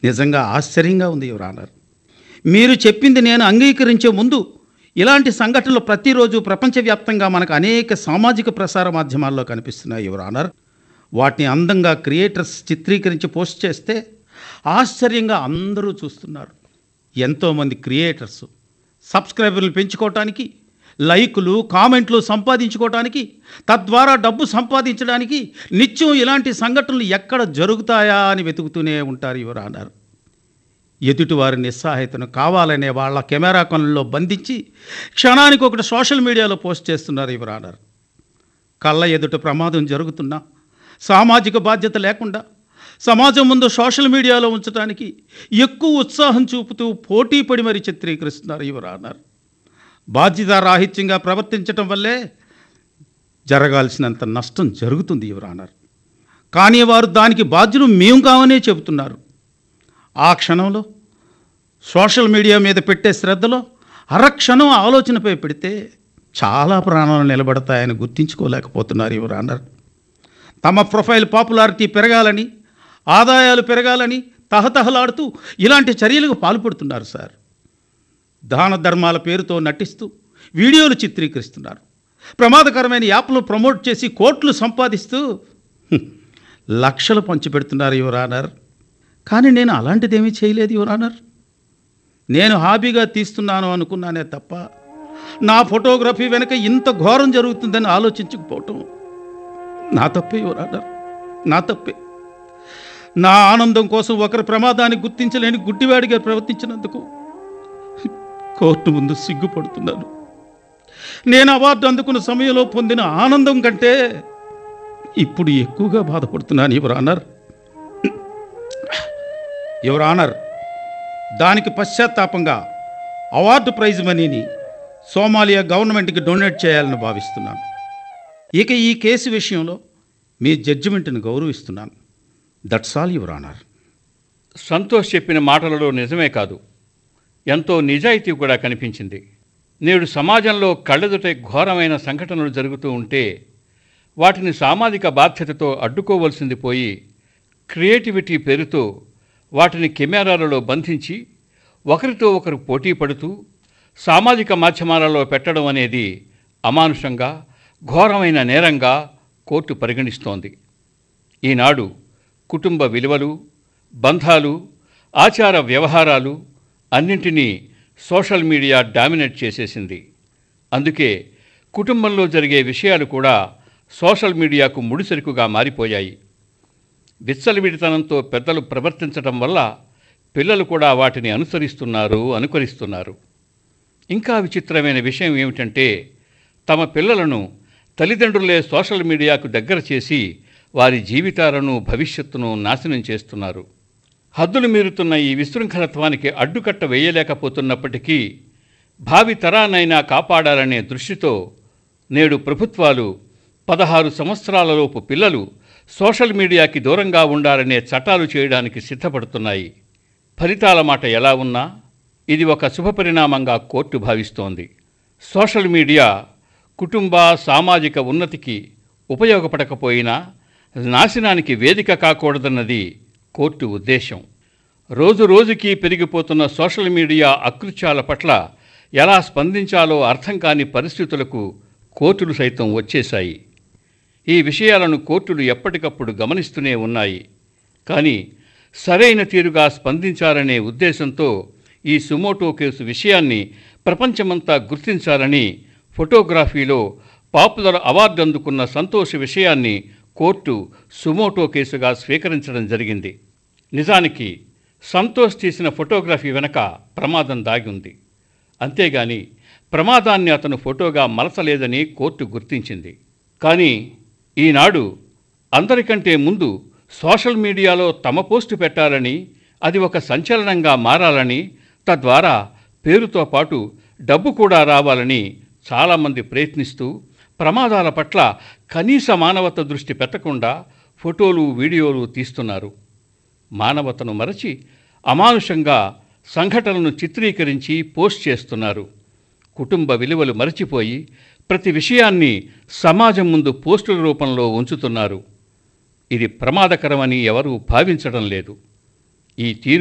నిజంగా ఆశ్చర్యంగా ఉంది యువర్ ఆనర్ మీరు చెప్పింది నేను అంగీకరించే ముందు ఇలాంటి సంఘటనలు ప్రతిరోజు ప్రపంచవ్యాప్తంగా మనకు అనేక సామాజిక ప్రసార మాధ్యమాల్లో కనిపిస్తున్నాయి యువర్ ఆనర్ వాటిని అందంగా క్రియేటర్స్ చిత్రీకరించి పోస్ట్ చేస్తే ఆశ్చర్యంగా అందరూ చూస్తున్నారు ఎంతోమంది క్రియేటర్స్ సబ్స్క్రైబర్లు పెంచుకోవటానికి లైకులు కామెంట్లు సంపాదించుకోవటానికి తద్వారా డబ్బు సంపాదించడానికి నిత్యం ఇలాంటి సంఘటనలు ఎక్కడ జరుగుతాయా అని వెతుకుతూనే ఉంటారు యువర్ ఆనర్ ఎదుటివారి నిస్సహాయతను కావాలనే వాళ్ళ కెమెరా కొనల్లో బంధించి క్షణానికి ఒకటి సోషల్ మీడియాలో పోస్ట్ చేస్తున్నారు యువర్ ఆనర్ కళ్ళ ఎదుట ప్రమాదం జరుగుతున్నా సామాజిక బాధ్యత లేకుండా సమాజం ముందు సోషల్ మీడియాలో ఉంచడానికి ఎక్కువ ఉత్సాహం చూపుతూ పోటీ పడి మరి చిత్రీకరిస్తున్నారు యువర్ ఆనర్ బాధ్యత రాహిత్యంగా ప్రవర్తించటం వల్లే జరగాల్సినంత నష్టం జరుగుతుంది యువర్ ఆనర్ కానీ వారు దానికి బాధ్యులు మేము కావనే చెబుతున్నారు ఆ క్షణంలో సోషల్ మీడియా మీద పెట్టే శ్రద్ధలో అరక్షణం ఆలోచనపై పెడితే చాలా ప్రాణాలు నిలబడతాయని గుర్తించుకోలేకపోతున్నారు యువర్ ఆనర్ తమ ప్రొఫైల్ పాపులారిటీ పెరగాలని ఆదాయాలు పెరగాలని తహతహలాడుతూ ఇలాంటి చర్యలకు పాల్పడుతున్నారు సార్ దాన ధర్మాల పేరుతో నటిస్తూ వీడియోలు చిత్రీకరిస్తున్నారు ప్రమాదకరమైన యాప్లు ప్రమోట్ చేసి కోట్లు సంపాదిస్తూ హ్మ్, లక్షలు పంచిపెడుతున్నారు యువర్ ఆనర్ కానీ నేను అలాంటిదేమీ చేయలేదు యువర్ ఆనర్ నేను హాబీగా తీస్తున్నాను అనుకున్నానే తప్ప నా ఫోటోగ్రఫీ వెనక ఇంత ఘోరం జరుగుతుందని ఆలోచించకపోవటం నా తప్పే యువర్ ఆనర్ నా తప్పే నా ఆనందం కోసం ఒకరి ప్రమాదాన్ని గుర్తించలేని గుడ్డివాడిగా ప్రవర్తించినందుకు కోర్టు ముందు సిగ్గుపడుతున్నాను నేను అవార్డు అందుకున్న సమయంలో పొందిన ఆనందం కంటే ఇప్పుడు ఎక్కువగా బాధపడుతున్నాను యువర్ ఆనర్ యువర్ ఆనర్ దానికి పశ్చాత్తాపంగా అవార్డు ప్రైజ్ మనీని సోమాలియా గవర్నమెంట్కి డొనేట్ చేయాలని భావిస్తున్నాను ఇక ఈ కేసు విషయంలో మీ జడ్జిమెంట్ని గౌరవిస్తున్నాను that's all your honour Santosh చెప్పిన మాటలలో నిజమే కాదు ఎంతో నిజాయితీ కూడా కనిపించింది నేడు సమాజంలో కళ్ళెదుట ఘోరమైన సంఘటనలు జరుగుతూ ఉంటే వాటిని సామాజిక బాధ్యతతో అడ్డుకోవలసింది పోయి క్రియేటివిటీ పేరుతో వాటిని కెమెరాలలో బంధించి ఒకరితో ఒకరు పోటీ పడుతూ సామాజిక మాధ్యమాలలో పెట్టడం అనేది అమానుషంగా ఘోరమైన నేరంగా కోర్టు పరిగణిస్తోంది ఈనాడు కుటుంబ విలువలు బంధాలు ఆచార వ్యవహారాలు అన్నింటినీ సోషల్ మీడియా డామినేట్ చేసేసింది అందుకే కుటుంబంలో జరిగే విషయాలు కూడా సోషల్ మీడియాకు ముడిసరుకుగా మారిపోయాయి విచ్చలవిడితనంతో పెద్దలు ప్రవర్తించడం వల్ల పిల్లలు కూడా వాటిని అనుసరిస్తున్నారు అనుకరిస్తున్నారు ఇంకా విచిత్రమైన విషయం ఏమిటంటే తమ పిల్లలను తల్లిదండ్రులే సోషల్ మీడియాకు దగ్గర చేసి వారి జీవితాలను భవిష్యత్తును నాశనం చేస్తున్నారు హద్దులు మీరుతున్న ఈ విశృంఖలత్వానికి అడ్డుకట్ట వేయలేకపోతున్నప్పటికీ భావి తరానైనా కాపాడాలనే దృష్టితో నేడు ప్రభుత్వాలు పదహారు సంవత్సరాలలోపు పిల్లలు సోషల్ మీడియాకి దూరంగా ఉండాలనే చట్టాలు చేయడానికి సిద్ధపడుతున్నాయి ఫలితాల మాట ఎలా ఉన్నా ఇది ఒక శుభపరిణామంగా కోర్టు భావిస్తోంది సోషల్ మీడియా కుటుంబ సామాజిక ఉన్నతికి ఉపయోగపడకపోయినా నాశనానికి వేదిక కాకూడదన్నది కోర్టు ఉద్దేశం రోజు రోజుకి పెరిగిపోతున్న సోషల్ మీడియా అకృత్యాల పట్ల ఎలా స్పందించాలో అర్థం కాని పరిస్థితులకు కోర్టులు సైతం వచ్చేశాయి ఈ విషయాలను కోర్టులు ఎప్పటికప్పుడు గమనిస్తూనే ఉన్నాయి కానీ సరైన తీరుగా స్పందించాలనే ఉద్దేశంతో ఈ సుమోటో కేసు విషయాన్ని ప్రపంచమంతా గుర్తించాలని ఫోటోగ్రఫీలో పాపులర్ అవార్డు అందుకున్న సంతోష్ విషయాన్ని కోర్టు సుమోటో కేసుగా స్వీకరించడం జరిగింది నిజానికి సంతోష్ తీసిన ఫోటోగ్రఫీ వెనక ప్రమాదం దాగి ఉంది అంతేగాని ప్రమాదాన్ని అతను ఫోటోగా మలచలేదని కోర్టు గుర్తించింది కానీ ఈనాడు అందరికంటే ముందు సోషల్ మీడియాలో తమ పోస్టు పెట్టాలని అది ఒక సంచలనంగా మారాలని తద్వారా పేరుతో పాటు డబ్బు కూడా రావాలని చాలామంది ప్రయత్నిస్తూ ప్రమాదాల పట్ల కనీస మానవత దృష్టి పెట్టకుండా ఫోటోలు వీడియోలు తీస్తున్నారు మానవతను మరచి అమానుషంగా సంఘటనలను చిత్రీకరించి పోస్ట్ చేస్తున్నారు కుటుంబ విలువలు మరచిపోయి ప్రతి విషయాన్ని సమాజం ముందు పోస్టుల రూపంలో ఉంచుతున్నారు ఇది ప్రమాదకరమని ఎవరూ భావించడం లేదు ఈ తీరు